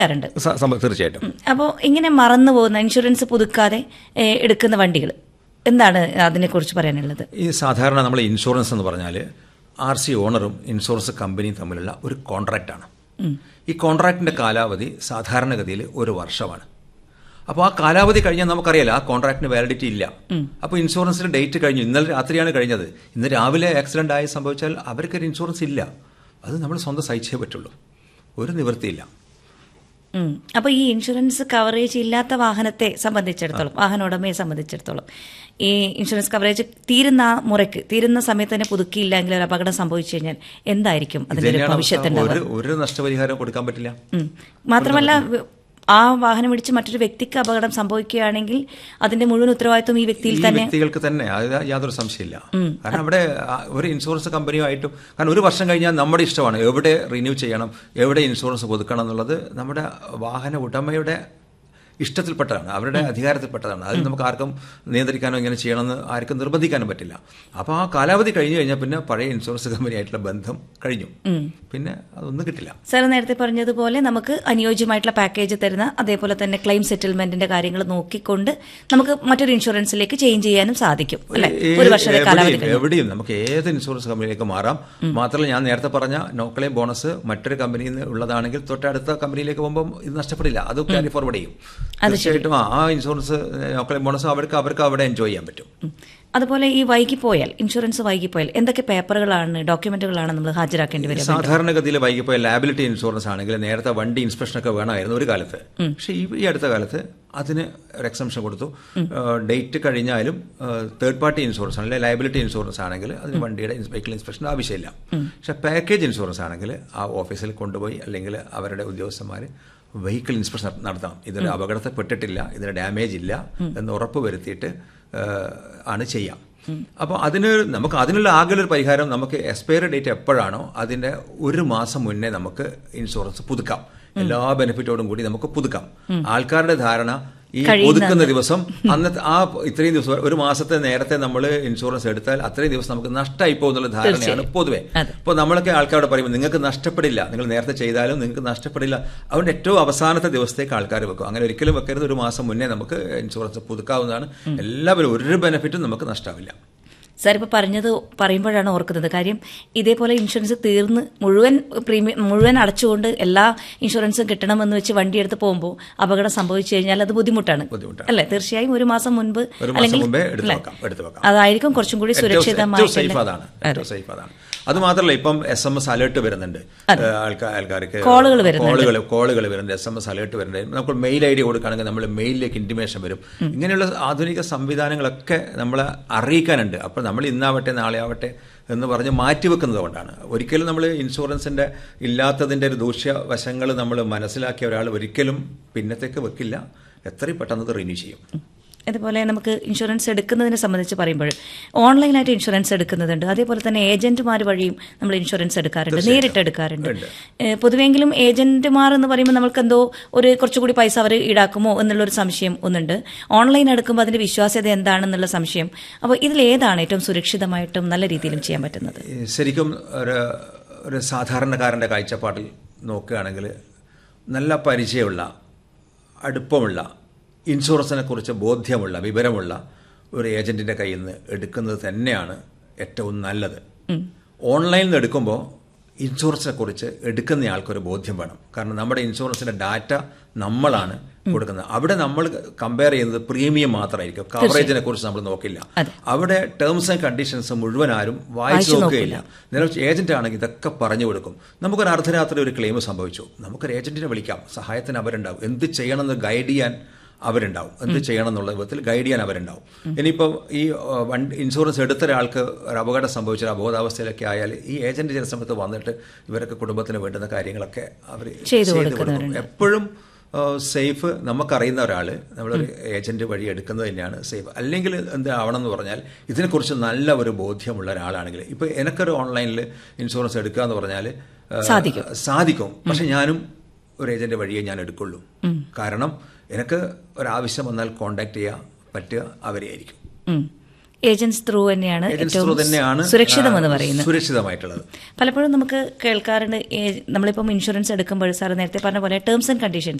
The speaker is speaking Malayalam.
ചെയ്യാറുണ്ട് സ- സംഭവം തീർച്ചയായിട്ടും അപ്പോൾ ഇങ്ങനെ മറന്നു പോകുന്ന ഇൻഷുറൻസ് പുതുക്കാതെ ഏ, എടുക്കുന്ന വണ്ടികൾ എന്താണ് അതിനെക്കുറിച്ച് പറയാനുള്ളത് ഈ സാധാരണ നമ്മൾ ഇൻഷുറൻസ് എന്ന് പറഞ്ഞാൽ ആർ സി ഓണറും ഇൻഷുറൻസ് കമ്പനിയും തമ്മിലുള്ള ഒരു കോൺട്രാക്റ്റാണ് ഈ കോൺട്രാക്റ്റിന്റെ കാലാവധി സാധാരണഗതിയിൽ ഒരു വർഷമാണ് അപ്പോൾ ആ കാലാവധി കഴിഞ്ഞാൽ നമുക്കറിയാലോ ആ കോൺട്രാക്റ്റിന് വാലിഡിറ്റി ഇല്ല അപ്പോൾ ഇൻഷുറൻസിന്റെ ഡേറ്റ് കഴിഞ്ഞു ഇന്നലെ രാത്രിയാണ് കഴിഞ്ഞത് ഇന്ന് രാവിലെ ആക്സിഡന്റ് ആയി സംഭവിച്ചാൽ അവർക്കൊരു ഇൻഷുറൻസ് ഇല്ല അത് നമ്മൾ സ്വന്തം സഹിച്ചേ പറ്റുള്ളൂ ഒരു നിവൃത്തിയില്ല ഉം. അപ്പൊ ഈ ഇൻഷുറൻസ് കവറേജ് ഇല്ലാത്ത വാഹനത്തെ സംബന്ധിച്ചിടത്തോളം വാഹന ഉടമയെ സംബന്ധിച്ചിടത്തോളം ഈ ഇൻഷുറൻസ് കവറേജ് തീരുന്ന ആ മുറയ്ക്ക് തീരുന്ന സമയത്ത് തന്നെ പുതുക്കിയില്ലെങ്കിൽ ഒരു അപകടം സംഭവിച്ചു കഴിഞ്ഞാൽ എന്തായിരിക്കും അതിന്റെ ഒരു ഇതന്നെയാണ് ഭവിഷ്യത്ത് അവസ്ഥ. ഉണ്ടാവുക ഒരു ഒരു നഷ്ടപരിഹാരം കൊടുക്കാൻ പറ്റില്ല ഉം. മാത്രമല്ല വ- ആ വാഹനം ഇടിച്ച് മറ്റൊരു വ്യക്തിക്ക് അപകടം സംഭവിക്കുകയാണെങ്കിൽ അതിന്റെ മുഴുവൻ ഉത്തരവാദിത്വം ഈ വ്യക്തിയിൽ ഈ തന്നെ വ്യക്തികൾക്ക് തന്നെ അത് യാതൊരു സംശയമില്ല കാരണം അവിടെ ആ, ഒരു ഇൻഷുറൻസ് കമ്പനിയുമായിട്ടും കാരണം ഒരു വർഷം കഴിഞ്ഞാൽ നമ്മുടെ ഇഷ്ടമാണ് എവിടെ റിന്യൂ ചെയ്യണം എവിടെ ഇൻഷുറൻസ് പുതുക്കണം എന്നുള്ളത് നമ്മുടെ വാഹന ഉടമയുടെ ഇഷ്ടത്തിൽപ്പെട്ടതാണ് അവരുടെ അധികാരത്തിൽപ്പെട്ടതാണ് അത് നമുക്ക് ആർക്കും നിയന്ത്രിക്കാനോ ഇങ്ങനെ ചെയ്യണമെന്ന് ആർക്കും നിർബന്ധിക്കാനും പറ്റില്ല അപ്പോൾ ആ കാലാവധി കഴിഞ്ഞു കഴിഞ്ഞാൽ പിന്നെ പഴയ ഇൻഷുറൻസ് കമ്പനിയായിട്ടുള്ള ബന്ധം കഴിഞ്ഞു പിന്നെ അതൊന്നും കിട്ടില്ല സാർ നേരത്തെ പറഞ്ഞതുപോലെ നമുക്ക് അനുയോജ്യമായിട്ടുള്ള പാക്കേജ് തരുന്ന അതേപോലെ തന്നെ ക്ലെയിം സെറ്റിൽമെന്റിന്റെ കാര്യങ്ങൾ നോക്കിക്കൊണ്ട് നമുക്ക് മറ്റൊരു ഇൻഷുറൻസിലേക്ക് ചേഞ്ച് ചെയ്യാനും സാധിക്കും അല്ലെ ഒരു വർഷത്തെ എവിടെയും- കാലാവധി കഴിഞ്ഞു. എവിടെയും നമുക്ക് ഏത് ഇൻഷുറൻസ് കമ്പനിയിലേക്ക് മാറാം മാത്രമല്ല ഞാൻ നേരത്തെ പറഞ്ഞ നോ ക്ലെയിം ബോണസ് മറ്റൊരു കമ്പനിയിൽ നിന്ന് ഉള്ളതാണെങ്കിൽ തൊട്ടടുത്ത കമ്പനിയിലേക്ക് പോകുമ്പോൾ ഇത് നഷ്ടപ്പെടില്ല അത് ക്യാരി ഫോർവേഡ് ചെയ്യും തീർച്ചയായിട്ടും ആ ആ ഇൻഷുറൻസ് നോ ക്ലെയിം ബോണസ് അവർക്ക് അവർക്ക് അവിടെ എൻജോയ് ചെയ്യാൻ പറ്റും ഉം. അതുപോലെ ഈ വൈകിപ്പോയാൽ ഇൻഷുറൻസ് വൈകിപ്പോയാൽ എന്തൊക്കെ പേപ്പറുകളാണ് ഡോക്യുമെന്റുകളാണ് നമ്മൾ ഹാജരാക്കേണ്ടി വരിക സാധാരണഗതിയിൽ വൈകിപ്പോയ ലാബിലിറ്റി ഇൻഷുറൻസ് ആണെങ്കിൽ നേരത്തെ വണ്ടി ഇൻസ്പെക്ഷൻ ഒക്കെ വേണമായിരുന്നു ഒരു കാലത്ത് പക്ഷേ ഈ ഈ അടുത്ത കാലത്ത് അതിന് ഒരു എക്സംഷൻ കൊടുത്തു ഡേറ്റ് കഴിഞ്ഞാലും തേർഡ് പാർട്ടി ഇൻഷുറൻസ് ആണെങ്കിൽ ലയബിലിറ്റി ഇൻഷുറൻസ് ആണെങ്കിൽ അതിന് വണ്ടിയുടെ വെഹിക്കിൾ ഇൻസ്പെക്ഷൻ ആവശ്യമില്ല പക്ഷേ പാക്കേജ് ഇൻഷുറൻസ് ആണെങ്കിൽ ആ ഓഫീസിൽ കൊണ്ടുപോയി അല്ലെങ്കിൽ അവരുടെ ഉദ്യോഗസ്ഥന്മാർ വെഹിക്കിൾ ഇൻസ്പെക്ഷൻ നടത്താം ഇതിന് അപകടത്തിൽപ്പെട്ടിട്ടില്ല ഇതിന് ഡാമേജ് ഇല്ല എന്ന് ഉറപ്പ് വരുത്തിയിട്ട് ഏഹ്, ആണ് ചെയ്യാം അപ്പോൾ അതിന് നമുക്ക് അതിനുള്ള ആകെ ഒരു പരിഹാരം നമുക്ക് എക്സ്പയറി ഡേറ്റ് എപ്പോഴാണോ അതിന്റെ ഒരു മാസം മുന്നേ നമുക്ക് ഇൻഷുറൻസ് പുതുക്കാം എല്ലാ ബെനിഫിറ്റോടും കൂടി നമുക്ക് പുതുക്കാം ആൾക്കാരുടെ ധാരണ ഈ പുതുക്കുന്ന ദിവസം അന്നത്തെ ആ ഇത്രയും ദിവസം ഒരു മാസത്തെ നേരത്തെ നമ്മൾ ഇൻഷുറൻസ് എടുത്താൽ അത്രയും ദിവസം നമുക്ക് നഷ്ടമായി പോകുന്നുള്ള ധാരണയാണ് പൊതുവെ അതെ. അപ്പോൾ നമ്മളൊക്കെ ആൾക്കാരോട് പറയുമ്പോൾ നിങ്ങൾക്ക് നഷ്ടപ്പെടില്ല നിങ്ങൾ നേരത്തെ ചെയ്താലും നിങ്ങൾക്ക് നഷ്ടപ്പെടില്ല അതുകൊണ്ട് ഏറ്റവും അവസാനത്തെ ദിവസത്തേക്ക് ആൾക്കാർ വെക്കും അങ്ങനെ ഒരിക്കലും വെക്കരുത് ഒരു മാസം മുന്നേ നമുക്ക് ഇൻഷുറൻസ് പുതുക്കാവുന്നതാണ് എല്ലാവരും ഒരു ബെനിഫിറ്റും നമുക്ക് നഷ്ടമാവില്ല സാർ ഇപ്പോൾ പറഞ്ഞത് പറയുമ്പോഴാണ് ഓർക്കുന്നത് കാര്യം ഇതേപോലെ ഇൻഷുറൻസ് തീർന്ന് മുഴുവൻ പ്രീമിയം മുഴുവൻ അടച്ചുകൊണ്ട് എല്ലാ ഇൻഷുറൻസും കിട്ടണമെന്ന് വെച്ച് വണ്ടി എടുത്ത് പോകുമ്പോൾ അപകടം സംഭവിച്ചു കഴിഞ്ഞാൽ അത് ബുദ്ധിമുട്ടാണ് ബുദ്ധിമുട്ടാണ്. അല്ലേ തീർച്ചയായും ഒരു മാസം മുൻപ് ഒരു മാസം മുമ്പേ എടുത്തു വെക്കാം എടുത്തു വെക്കാം അതായിരിക്കും കുറച്ചും കൂടി ഏറ്റവും സുരക്ഷിതമായി ഏറ്റവും സേഫ് അതാണ് ഏറ്റവും സേഫ് അതാണ് അത് മാത്രമല്ല ഇപ്പം എസ് എം എസ് അലേർട്ട് വരുന്നുണ്ട് ആൾക്കാർ ആൾക്കാർക്ക് കോളുകൾ വരുന്നുണ്ട്. കോളുകൾ കോളുകൾ വരുന്നുണ്ട് എസ് എം എസ് അലേർട്ട് വരുന്നുണ്ട് നമുക്ക് മെയിൽ ഐ ഡി കൊടുക്കുകയാണെങ്കിൽ നമ്മൾ മെയിലിലേക്ക് ഇന്റിമേഷൻ വരും ഇങ്ങനെയുള്ള ആധുനിക സംവിധാനങ്ങളൊക്കെ നമ്മളെ അറിയിക്കാനുണ്ട് അപ്പോൾ നമ്മൾ ഇന്നാവട്ടെ നാളെ ആവട്ടെ എന്ന് പറഞ്ഞ് മാറ്റിവെക്കുന്നത് കൊണ്ടാണ് ഒരിക്കലും നമ്മൾ ഇൻഷുറൻസിന്റെ ഇല്ലാത്തതിന്റെ ഒരു ദൂഷ്യവശങ്ങൾ നമ്മൾ മനസ്സിലാക്കിയ ഒരാൾ ഒരിക്കലും പിന്നത്തേക്ക് വെക്കില്ല എത്രയും പെട്ടെന്ന് അത് റിന്യൂ ചെയ്യും അതുപോലെ നമുക്ക് ഇൻഷുറൻസ് എടുക്കുന്നതിനെ സംബന്ധിച്ച് പറയുമ്പോൾ ഓൺലൈനായിട്ട് ഇൻഷുറൻസ് എടുക്കുന്നതുണ്ട് അതേപോലെ തന്നെ ഏജന്റുമാർ വഴിയും നമ്മൾ ഇൻഷുറൻസ് എടുക്കാറുണ്ട് നേരിട്ട് എടുക്കാറുണ്ട് ഏഹ് പൊതുവെങ്കിലും ഏജന്റുമാർ എന്ന് പറയുമ്പോൾ നമുക്ക് എന്തോ ഒരു കുറച്ചുകൂടി പൈസ അവർ ഈടാക്കുമോ എന്നുള്ളൊരു സംശയം ഒന്നുണ്ട് ഓൺലൈൻ എടുക്കുമ്പോൾ അതിന്റെ വിശ്വാസ്യത എന്താണെന്നുള്ള സംശയം അപ്പോൾ ഇതിൽ ഏതാണ് ഏറ്റവും സുരക്ഷിതമായിട്ടും നല്ല രീതിയിലും ചെയ്യാൻ പറ്റുന്നത് ഈ ശരിക്കും ഒരു ഒരു സാധാരണക്കാരൻ്റെ കാഴ്ചപ്പാടിൽ നോക്കുകയാണെങ്കിൽ നല്ല പരിചയമുള്ള അടുപ്പമുള്ള ഇൻഷുറൻസിനെ കുറിച്ച് ബോധ്യമുള്ള വിവരമുള്ള ഒരു ഏജന്റിന്റെ കയ്യിൽ നിന്ന് എടുക്കുന്നത് തന്നെയാണ് ഏറ്റവും നല്ലത് ഓൺലൈനിൽ നിന്ന് എടുക്കുമ്പോൾ ഇൻഷുറൻസിനെ കുറിച്ച് എടുക്കുന്നയാൾക്കൊരു ബോധ്യം വേണം കാരണം നമ്മുടെ ഇൻഷുറൻസിന്റെ ഡാറ്റ നമ്മളാണ് കൊടുക്കുന്നത് അവിടെ നമ്മൾ കമ്പയർ ചെയ്യുന്നത് പ്രീമിയം മാത്രമായിരിക്കും കവറേജിനെ കുറിച്ച് നമ്മൾ നോക്കില്ല അവിടെ ടേംസ് ആൻഡ് കണ്ടീഷൻസ് മുഴുവൻ ആരും വായിച്ചു നോക്കുകയില്ല നിലവിൽ ഏജന്റ് ആണെങ്കിൽ ഇതൊക്കെ പറഞ്ഞു കൊടുക്കും നമുക്കൊരു അർദ്ധരാത്രി ഒരു ക്ലെയിം സംഭവിച്ചു നമുക്കൊരു ഏജന്റിനെ വിളിക്കാം സഹായത്തിന് അവരുണ്ടാവും എന്ത് ചെയ്യണമെന്ന് ഗൈഡ് ചെയ്യാൻ അവരുണ്ടാവും എന്ത് ചെയ്യണം എന്നുള്ള വിധത്തിൽ ഗൈഡ് ചെയ്യാൻ അവരുണ്ടാവും ഇനിയിപ്പോൾ ഈ ഏഹ്, വണ്ടി ഇൻഷുറൻസ് എടുത്ത ഒരാൾക്ക് ഒരു അപകടം സംഭവിച്ച ഒരു അബോധാവസ്ഥയിലൊക്കെ ആയാൽ ഈ ഏജന്റ് ചില സമയത്ത് വന്നിട്ട് ഇവരൊക്കെ കുടുംബത്തിന് വേണ്ടുന്ന കാര്യങ്ങളൊക്കെ അവർ ചെയ്തു കൊടുക്കും എപ്പോഴും സേഫ് നമുക്കറിയുന്ന ഒരാൾ നമ്മളൊരു ഏജന്റ് വഴി എടുക്കുന്നത് തന്നെയാണ് സേഫ് അല്ലെങ്കിൽ എന്താവണം എന്ന് പറഞ്ഞാൽ ഇതിനെക്കുറിച്ച് നല്ല ഒരു ബോധ്യമുള്ള ഒരാളാണെങ്കിൽ ഇപ്പോൾ എനിക്കൊരു ഓൺലൈനിൽ ഇൻഷുറൻസ് എടുക്കുക എന്ന് പറഞ്ഞാൽ ഏഹ്, സാധിക്കും. സാധിക്കും പക്ഷെ ഞാനും ഒരു ഏജന്റ് വഴിയേ ഞാൻ എടുക്കുള്ളൂ കാരണം എനിക്ക് ഒരാവശ്യം വന്നാൽ കോണ്ടാക്ട് ചെയ്യാൻ പറ്റുക അവരെയായിരിക്കും ഉം. ഏജൻസ് ത്രൂ തന്നെയാണ് ഏജൻസ് ത്രൂ തന്നെയാണ് സുരക്ഷിതം എന്ന് ആ, പറയുന്നത് സുരക്ഷിതമായിട്ടുള്ളത് പലപ്പോഴും നമുക്ക് കേൾക്കാറുണ്ട് ഏ- നമ്മളിപ്പം ഇൻഷുറൻസ് എടുക്കുമ്പോൾ സാർ നേരത്തെ പറഞ്ഞ പോലെ ടേംസ് ആൻഡ് കണ്ടീഷൻസ്